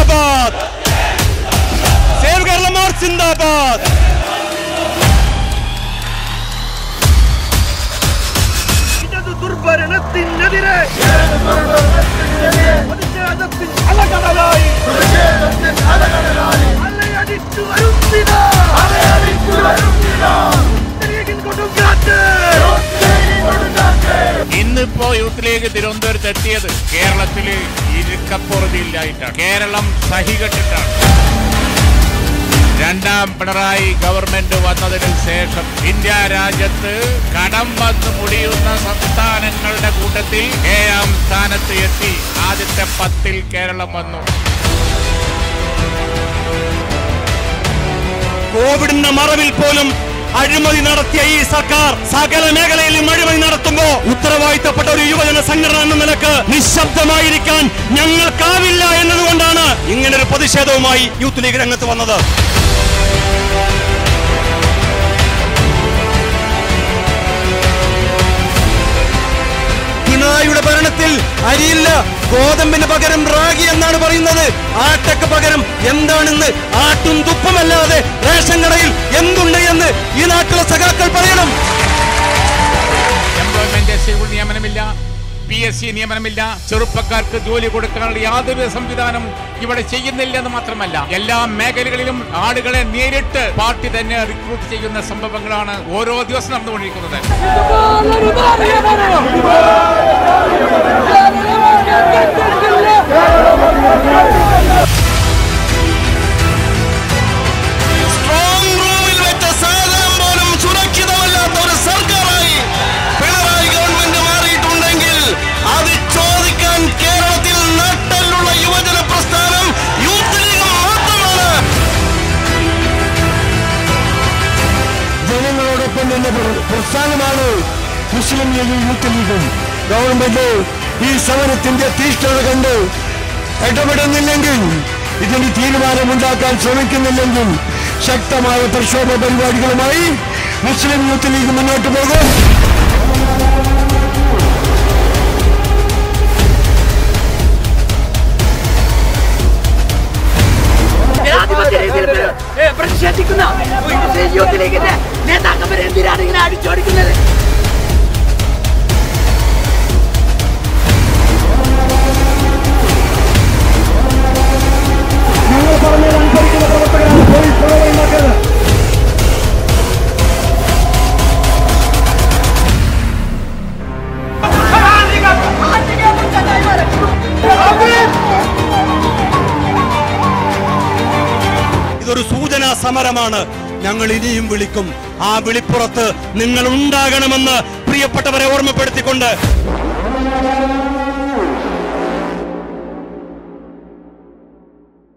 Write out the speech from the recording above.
സിന്ദാബാദ് save Kerala march സിന്ദാബാദ് ഇടതു ദുർഭരണത്തിനെതിരെ പ്രതിഷേധത്തിൻ അലകടലായി അലയടിച്ചു വരുന്നിതാ. ഉത്തരേന്ത്യൻ കൊടുങ്കാറ്റ്. ഇന്നിപ്പോ യൂത്ത് ലീഗ് തിരുവനന്തപുരത്ത് എത്തിയത് കേരളത്തില് ഇരിക്കപ്പുറതിയില്ലായിട്ടാണ് കേരളം സഹികെട്ടിട്ടാണ് രണ്ടാം പിണറായി ഗവൺമെന്റ് വന്നതിന് ശേഷം ഇന്ത്യ രാജ്യത്ത് കടം വന്ന് മുടിയുന്ന സംസ്ഥാനങ്ങളുടെ കൂട്ടത്തിൽ ഏഴാം സ്ഥാനത്ത് എത്തി ആദ്യത്തെ പത്തിൽ കേരളം വന്നു കോവിഡിന്റെ മറവിൽ പോലും അഴിമതി നടത്തിയ ഈ സർക്കാർ സകല മേഖലയിലും അഴിമതി നടത്തുമ്പോ ഉത്തരവാദിത്തപ്പെട്ട ഒരു യുവജന സംഘടന എന്ന നിലക്ക് നിശബ്ദമായിരിക്കാൻ ഞങ്ങൾക്കാവില്ല എന്നതുകൊണ്ടാണ് ഇങ്ങനൊരു പ്രതിഷേധവുമായി യൂത്ത് ലീഗ് രംഗത്ത് വന്നത് പിണറായിയുടെ ഭരണത്തിൽ അരിയില്ല ഗോതമ്പിന് പകരം റാഗി എന്നാണ് പറയുന്നത് ആട്ടക്ക് പകരം എന്താണെന്ന് ആട്ടും തുപ്പമല്ലാതെ റേഷൻ കടയിൽ എന്തുണ്ട് എന്ന് ഈ നാട്ടിലെ സഖാക്കൾ പറയണം എംപ്ലോയ്മെന്റ് എസ് നിയമനമില്ല പി എസ് സി നിയമനമില്ല ചെറുപ്പക്കാർക്ക് ജോലി കൊടുക്കാനുള്ള യാതൊരു സംവിധാനം ഇവിടെ ചെയ്യുന്നില്ലെന്ന് മാത്രമല്ല എല്ലാ മേഖലകളിലും ആളുകളെ നേരിട്ട് പാർട്ടി തന്നെ റിക്രൂട്ട് ചെയ്യുന്ന സംഭവങ്ങളാണ് ഓരോ ദിവസം നടന്നുകൊണ്ടിരിക്കുന്നത് സ്ട്രോങ് റൂമിൽ വെച്ച സാധനം പോലും സുരക്ഷിതമല്ലാത്ത ഒരു സർക്കാരായി പിണറായി ഗവൺമെന്റ് മാറിയിട്ടുണ്ടെങ്കിൽ അത് ചോദിക്കാൻ കേരളത്തിൽ നട്ടലുള്ള യുവജന പ്രസ്ഥാനം യൂത്ത് ലീഗ് മാത്രമാണ് ജനങ്ങളോടൊപ്പം നിന്ന പ്ര- പ്രസ്ഥാനമാണ് മുസ്ലിം ലീഗും യൂത്ത് ലീഗും ഗവൺമെന്റ് ഈ സമരത്തിന്റെ തീഷ്ണത കണ്ട് ഇടപെടുന്നില്ലെങ്കിൽ ഇതിന് തീരുമാനമുണ്ടാക്കാൻ ശ്രമിക്കുന്നില്ലെങ്കിൽ ശക്തമായ പ്രക്ഷോഭ പരിപാടികളുമായി മുസ്ലിം യൂത്ത് ലീഗ് മുന്നോട്ട് പോകും ജനാധിപത്യ രീതിയിൽ പ്ര- ഏ, പ്രതിഷേധിക്കുന്ന മുസ്ലിം യൂത്ത് ലീഗിന്റെ നേതാക്കന്മാരെ എന്തിനാണ് ഇങ്ങനെ അടിച്ചോടിക്കുന്നത് ഇതൊരു സൂചനാ സമരമാണ് ഞങ്ങൾ ഇനിയും വിളിക്കും ആ വിളിപ്പുറത്ത് നിങ്ങൾ ഉണ്ടാകണമെന്ന് പ്രിയപ്പെട്ടവരെ ഓർമ്മപ്പെടുത്തിക്കൊണ്ട്